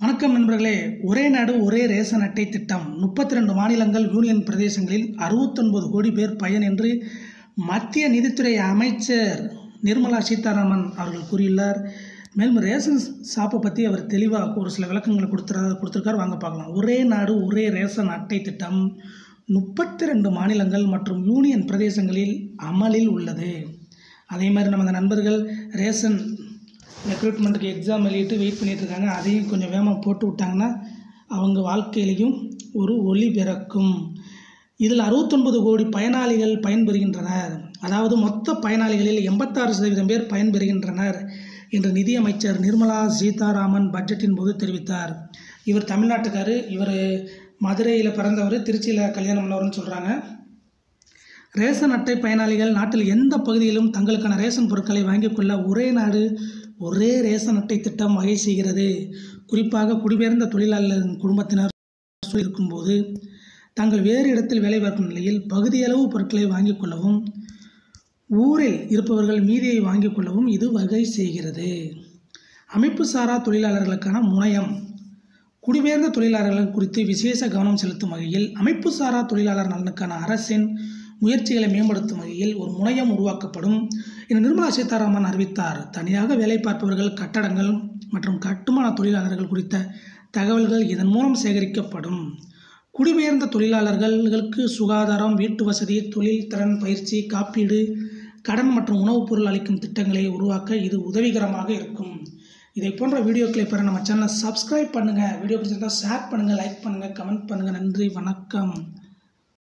வணக்கம் நண்பர்களே ஒரே நாடு ஒரே ரேஷன் அட்டை திட்டம் முப்பத்தி ரெண்டு மாநிலங்கள் யூனியன் பிரதேசங்களில் அறுபத்தொன்பது கோடி பேர் பயன் என்று மத்திய நிதித்துறை அமைச்சர் நிர்மலா சீதாராமன் அவர்கள் கூறியுள்ளார் மேலும் ரேஷன் ஷாப்பை பற்றி அவர் தெளிவாக ஒரு சில விளக்கங்களை கொடுத்துற கொடுத்துருக்கார் வாங்க பார்க்கலாம் ஒரே நாடு ஒரே ரேஷன் அட்டை திட்டம் முப்பத்தி ரெண்டு மாநிலங்கள் மற்றும் யூனியன் பிரதேசங்களில் அமலில் உள்ளது அதே மாதிரி நம்ம நண்பர்கள் ரேஷன் ரெக்ரூட்மெண்ட்டுக்கு எக்ஸாம் எழுதிட்டு வெயிட் பண்ணிட்டு இருக்காங்க அதையும் கொஞ்சம் வேகமாக போட்டு விட்டாங்கன்னா அவங்க வாழ்க்கையிலையும் ஒரு ஒளி பிறக்கும் இதில் அறுபத்தொன்பது கோடி பயனாளிகள் பயன்பெறுகின்றனர் அதாவது மொத்த பயனாளிகளில் எண்பத்தாறு சதவீதம் பேர் பயன்பெறுகின்றனர் என்று நிதியமைச்சர் நிர்மலா சீதாராமன் பட்ஜெட்டின் போது தெரிவித்தார் இவர் தமிழ்நாட்டுக்காரு இவர் மதுரையில் பிறந்தவர் திருச்சியில் கல்யாணம் பண்ணவர்னு சொல்கிறாங்க ரேஷன் அட்டை பயனாளிகள் நாட்டில் எந்த பகுதியிலும் தங்களுக்கான ரேஷன் பொருட்களை வாங்கிக் கொள்ள ஒரே நாடு ஒரே ரேஷன் அட்டை திட்டம் வகை செய்கிறது குறிப்பாக குடிபெயர்ந்த தொழிலாளர்களின் குடும்பத்தினர் இருக்கும்போது தாங்கள் வேறு இடத்தில் வேலை பார்க்கும் நிலையில் பகுதியளவு பொருட்களை வாங்கிக் கொள்ளவும் ஊரில் இருப்பவர்கள் மீதியை வாங்கிக் கொள்ளவும் இது வகை செய்கிறது அமைப்பு சாரா தொழிலாளர்களுக்கான முனையம் குடிபெயர்ந்த தொழிலாளர்கள் குறித்து விசேஷ கவனம் செலுத்தும் வகையில் அமைப்பு சாரா தொழிலாளர் நலனுக்கான அரசின் முயற்சிகளை மேம்படுத்தும் வகையில் ஒரு முனையம் உருவாக்கப்படும் என நிர்மலா சீதாராமன் அறிவித்தார் தனியாக வேலை பார்ப்பவர்கள் கட்டடங்கள் மற்றும் கட்டுமான தொழிலாளர்கள் குறித்த தகவல்கள் இதன் மூலம் சேகரிக்கப்படும் குடிபெயர்ந்த தொழிலாளர்களுக்கு சுகாதாரம் வீட்டு வசதி தொழில் திறன் பயிற்சி காப்பீடு கடன் மற்றும் உணவுப் பொருள் அளிக்கும் திட்டங்களை உருவாக்க இது உதவிகரமாக இருக்கும் இதை போன்ற வீடியோக்களை பெற நம்ம சேனலை சப்ஸ்கிரைப் பண்ணுங்கள் வீடியோ பிடிச்சிருந்தால் ஷேர் பண்ணுங்கள் லைக் பண்ணுங்கள் கமெண்ட் பண்ணுங்கள் நன்றி வணக்கம்